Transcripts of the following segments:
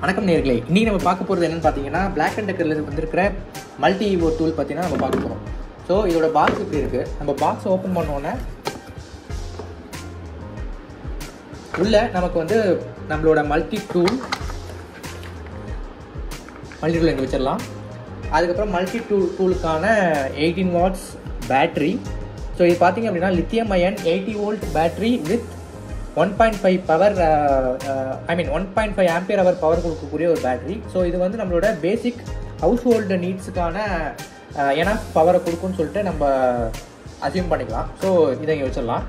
வணக்கம் நேர்களே இன்னைக்கு நம்ம பார்க்க போகிறது என்னன்னு பார்த்தீங்கன்னா பிளாக் அண்ட் டெக்கரில் வந்திருக்கிற மல்டி ஈவோ டூல் பார்த்தீங்கன்னா நம்ம பார்க்க போகிறோம் ஸோ இதோட பாக்ஸ் இப்படி இருக்குது நம்ம பாக்ஸ் ஓப்பன் பண்ணோன்னே உள்ள நமக்கு வந்து நம்மளோட மல்டி டூல் மல்டி டூல் இங்கே வச்சிடலாம் அதுக்கப்புறம் மல்டி டூல் டூலுக்கான எயிட்டீன் வாட்ஸ் பேட்ரி ஸோ இது பார்த்தீங்க அப்படின்னா lithium ion eighty volt battery with one point five power I mean one point five ampere hour power கொடுக்கக்கூடிய ஒரு பேட்டரி ஸோ இது வந்து நம்மளோட பேசிக் ஹவுஸ் ஹோல்டு நீட்ஸுக்கான ஏன்னா பவரை கொடுக்குன்னு சொல்லிட்டு நம்ம அசியூம் பண்ணிக்கலாம் ஸோ இதை இங்கே வச்சிடலாம்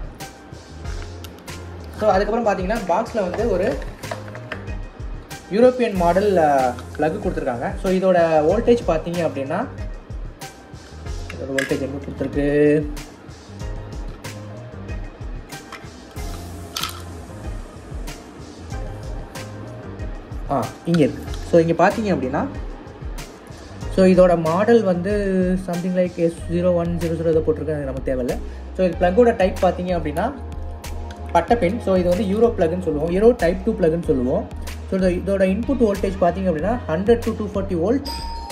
ஸோ அதுக்கப்புறம் பார்த்தீங்கன்னா பாக்ஸில் வந்து ஒரு யூரோப்பியன் மாடல் ப்ளக் கொடுத்துருக்காங்க ஸோ இதோட வோல்டேஜ் பார்த்தீங்க அப்படின்னா இதோட வோல்டேஜ் எங்கே கொடுத்துருக்கு ஆ இங்கே இருக்குது ஸோ இங்கே பார்த்தீங்க அப்படின்னா ஸோ இதோட மாடல் வந்து something like S zero one zero zero இதை போட்டிருக்கேன் அது நமக்கு தேவையில்ல ஸோ இது ப்ளக்கோட டைப் பார்த்தீங்க அப்படின்னா பட்டப்பின் ஸோ இது வந்து யூரோ ப்ளக்னு சொல்லுவோம் யூரோ டைப் டூ ப்ளக்னு சொல்லுவோம் ஸோ இந்த இதோட இன்புட் வோல்டேஜ் பார்த்தீங்க அப்படின்னா hundred to two forty volt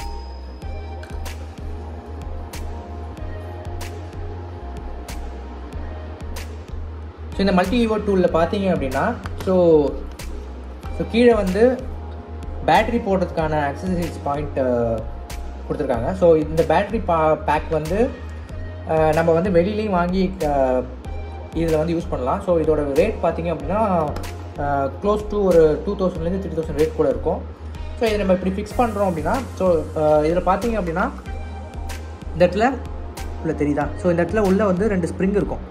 so இந்த மல்டி ஈவோ டூலில் பார்த்தீங்க அப்படின்னா ஸோ ஸோ கீழே வந்து பேட்டரி போடுறதுக்கான அக்சசரிஸ் பாயிண்ட் கொடுத்துருக்காங்க ஸோ இந்த பேட்டரி பா பேக் வந்து நம்ம வந்து வெளியிலையும் வாங்கி இதில் வந்து யூஸ் பண்ணலாம் ஸோ இதோட ரேட் பார்த்தீங்க அப்படின்னா க்ளோஸ் டு ஒரு டூ தௌசண்ட்லேருந்து த்ரீ தௌசண்ட் ரேட் கூட இருக்கும் ஸோ இதை நம்ம இப்படி ஃபிக்ஸ் பண்ணுறோம் அப்படின்னா ஸோ இதில் பார்த்தீங்க அப்படின்னா இந்த இடத்துல உள்ள தெரியுதா ஸோ இந்த இடத்துல உள்ள வந்து ரெண்டு ஸ்ப்ரிங் இருக்கும்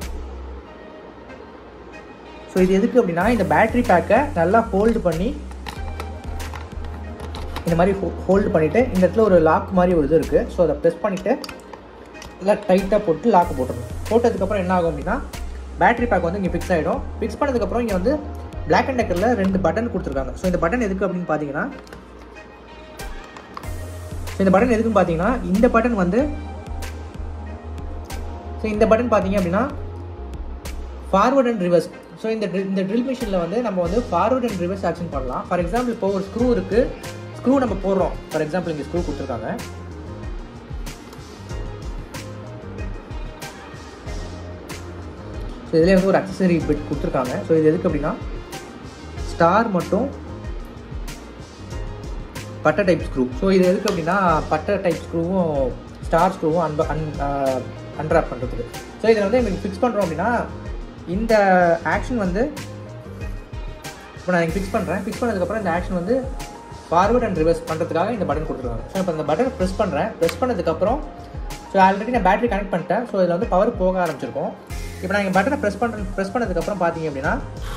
ஸோ இது எதுக்கு அப்படின்னா இந்த பேட்ரி பேக்கை நல்லா ஹோல்டு பண்ணி இந்த மாதிரி ஹோல்டு பண்ணிவிட்டு இந்த இடத்துல ஒரு லாக் மாதிரி ஒரு இது இருக்குது ஸோ அதை ப்ரெஸ் பண்ணிவிட்டு நல்லா டைட்டாக போட்டு லாக்கு போட்டுருணும் போட்டதுக்கப்புறம் என்ன ஆகும் அப்படின்னா பேட்டரி பேக் வந்து இங்கே ஃபிக்ஸ் ஆகிடும் ஃபிக்ஸ் பண்ணதுக்கப்புறம் இங்கே வந்து பிளாக் அண்ட் டெக்கரில் ரெண்டு பட்டன் கொடுத்துருக்காங்க ஸோ இந்த பட்டன் எதுக்கு அப்படின்னு பார்த்தீங்கன்னா ஸோ இந்த பட்டன் எதுக்குன்னு பார்த்தீங்கன்னா இந்த பட்டன் வந்து ஸோ இந்த பட்டன் பார்த்தீங்க அப்படின்னா ஃபார்வர்ட் அண்ட் ரிவர்ஸ் ஸோ இந்த இந்த ட்ரில் மிஷினில் வந்து நம்ம வந்து ஃபார்வர்ட் அண்ட் ரிவர்ஸ் ஆக்ஷன் பண்ணலாம் ஃபார் எக்ஸாம்பிள் இப்போ ஒரு ஸ்க்ரூ இருக்குது ஸ்க்ரூ நம்ம போடுறோம் ஃபார் எக்ஸாம்பிள் இங்கே ஸ்க்ரூ கொடுத்துருக்காங்க ஸோ இதிலே வந்து ஒரு அக்சசரி பிட் கொடுத்துருக்காங்க ஸோ இது எதுக்கு அப்படின்னா ஸ்டார் மட்டும் பட்டை டைப் ஸ்க்ரூ ஸோ இது எதுக்கு அப்படின்னா பட்டை டைப் ஸ்க்ரூவும் ஸ்டார் ஸ்க்ரூவும் அன்ப அன் அன்ட்ராப் பண்ணுறதுக்கு ஸோ இதில் வந்து எனக்கு ஃபிக்ஸ் பண்ணுறோம் அப்படின்னா இந்த ஆக்ஷன் வந்து இப்போ நான் ஃபிக்ஸ் பண்ணுறேன் ஃபிக்ஸ் பண்ணதுக்கப்புறம் இந்த ஆக்ஷன் வந்து ஃபார்வர்ட் அண்ட் ரிவர்ஸ் பண்ணுறதுக்காக இந்த பட்டன் கொடுத்துருக்காங்க ஸோ இப்போ இந்த பட்டன் ப்ரெஸ் பண்ணுறேன் ப்ரெஸ் பண்ணதுக்கப்புறம் ஸோ ஆல்ரெடி நான் பேட்டரி கனெக்ட் பண்ணிட்டேன் ஸோ இதில் வந்து பவர் போக ஆரம்பிச்சிருக்கும் இப்போ நான் இந்த பட்டனை ப்ரெஸ் பண்ணுற ப்ரெஸ் பண்ணதுக்கப்புறம் பார்த்தீங்க அப்படின்னா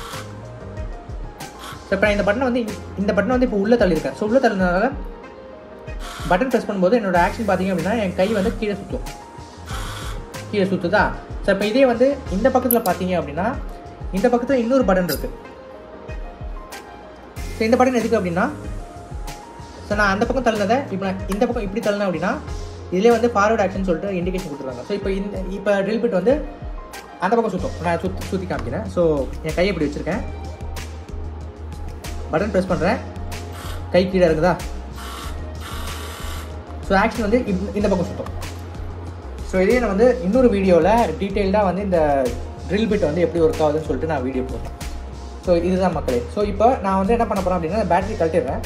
ஸோ இப்போ நான் இந்த பட்டனை வந்து இந்த பட்டனை வந்து இப்போ உள்ளே தள்ளியிருக்கேன் ஸோ உள்ளே தள்ளினதால பட்டன் ப்ரெஸ் பண்ணும்போது என்னோட ஆக்ஷன் பார்த்தீங்க அப்படின்னா என் கை வந்து கீழே சுற்றும் கீழே சுற்றுதா ஸோ இப்போ இதே வந்து இந்த பக்கத்தில் பார்த்தீங்க அப்படின்னா இந்த பக்கத்தில் இன்னொரு பட்டன் இருக்குது ஸோ இந்த பட்டன் எதுக்கு அப்படின்னா ஸோ நான் அந்த பக்கம் தள்ளினதை இப்போ நான் இந்த பக்கம் இப்படி தள்ளினேன் அப்படின்னா இதிலே வந்து ஃபார்வர்ட் ஆக்ஷன் சொல்லிட்டு இண்டிகேஷன் கொடுத்துருக்காங்க ஸோ இப்போ இந்த இப்போ ட்ரில் பிட் வந்து அந்த பக்கம் சுற்றும் நான் சுற்றி சுற்றி காமிக்கிறேன் ஸோ என் கையை இப்படி வச்சுருக்கேன் பட்டன் ப்ரெஸ் பண்ணுறேன் கை கீழே இருக்குதா ஸோ ஆக்ஷன் வந்து இந்த பக்கம் சுற்றும் ஸோ இதே நான் வந்து இன்னொரு வீடியோவில் டீட்டெயில்டாக வந்து இந்த ட்ரில் பிட் வந்து எப்படி ஒர்க் ஆகுதுன்னு சொல்லிட்டு நான் வீடியோ போட்டேன் ஸோ இதுதான் மக்களே ஸோ இப்போ நான் வந்து என்ன பண்ண போகிறேன் அப்படின்னா பேட்டரி கழட்டிடுறேன்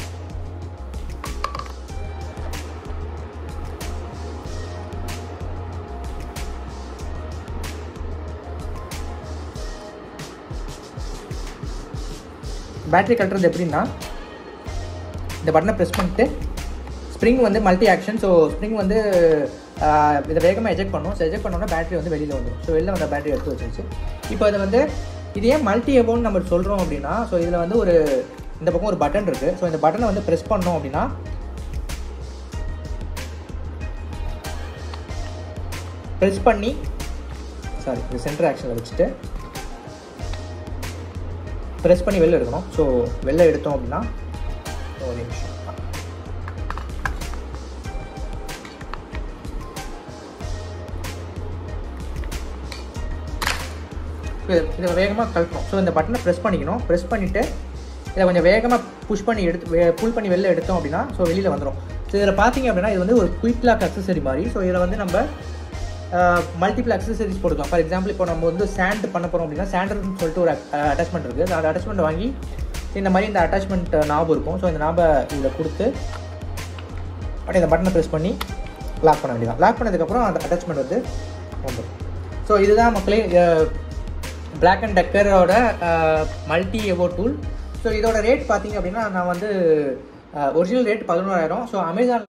பேட்டரி கழட்டுறது எப்படின்னா இந்த பட்டனை ப்ரெஸ் பண்ணிட்டு ஸ்ப்ரிங் வந்து மல்டி ஆக்ஷன் ஸோ ஸ்ப்ரிங் வந்து இதை வேகமாக எஜெக்ட் பண்ணும் ஸோ எஜெக்ட் பண்ணோன்னா பேட்டரி வந்து வெளியில் வந்துடும் ஸோ வெளியில் வந்த பேட்டரி எடுத்து வச்சிருச்சு இப்போ இதை வந்து இது ஏன் மல்டி எபோன்னு நம்ம சொல்கிறோம் அப்படின்னா ஸோ இதில் வந்து ஒரு இந்த பக்கம் ஒரு பட்டன் இருக்குது ஸோ இந்த பட்டனை வந்து ப்ரெஸ் பண்ணோம் அப்படின்னா ப்ரெஸ் பண்ணி சாரி இந்த சென்டர் ஆக்ஷனில் வச்சுட்டு ப்ரெஸ் பண்ணி வெளில எடுக்கணும் ஸோ வெளில எடுத்தோம் அப்படின்னா ஒரு நிமிஷம் இதை வேகமாக கழட்டணும் ஸோ இந்த பட்டனை ப்ரெஸ் பண்ணிக்கணும் ப்ரெஸ் பண்ணிவிட்டு இதை கொஞ்சம் வேகமாக புஷ் பண்ணி எடுத்து புல் பண்ணி வெளில எடுத்தோம் அப்படின்னா ஸோ வெளியில் வந்துடும் ஸோ இதில் பார்த்தீங்க அப்படின்னா இது வந்து ஒரு குயிக் லாக் அக்சசரி மாதிரி ஸோ இதில் வந்து நம்ம மல்டிபிள் அக்சசரிஸ் போட்டுக்கலாம் ஃபார் எக்ஸாம்பிள் இப்போ நம்ம வந்து சாண்ட் பண்ண போகிறோம் அப்படின்னா சாண்டர்னு சொல்லிட்டு ஒரு அட்டாச்மெண்ட் இருக்குது அந்த அட்டாச்மெண்ட் வாங்கி இந்த மாதிரி இந்த அட்டாச்மெண்ட் நாபு இருக்கும் ஸோ இந்த நாபை இதில் கொடுத்து அப்படியே இந்த பட்டனை ப்ரெஸ் பண்ணி லாக் பண்ண வேண்டியதான் லாக் பண்ணதுக்கப்புறம் அந்த அட்டாச்மெண்ட் வந்து வந்துடும் ஸோ இதுதான் மக்களே பிளாக் அண்ட் டக்கரோட மல்டி எவோ டூல் ஸோ இதோட ரேட் பார்த்தீங்க அப்படின்னா நான் வந்து ஒரிஜினல் ரேட் பதினோராயிரம் ஸோ அமேசான்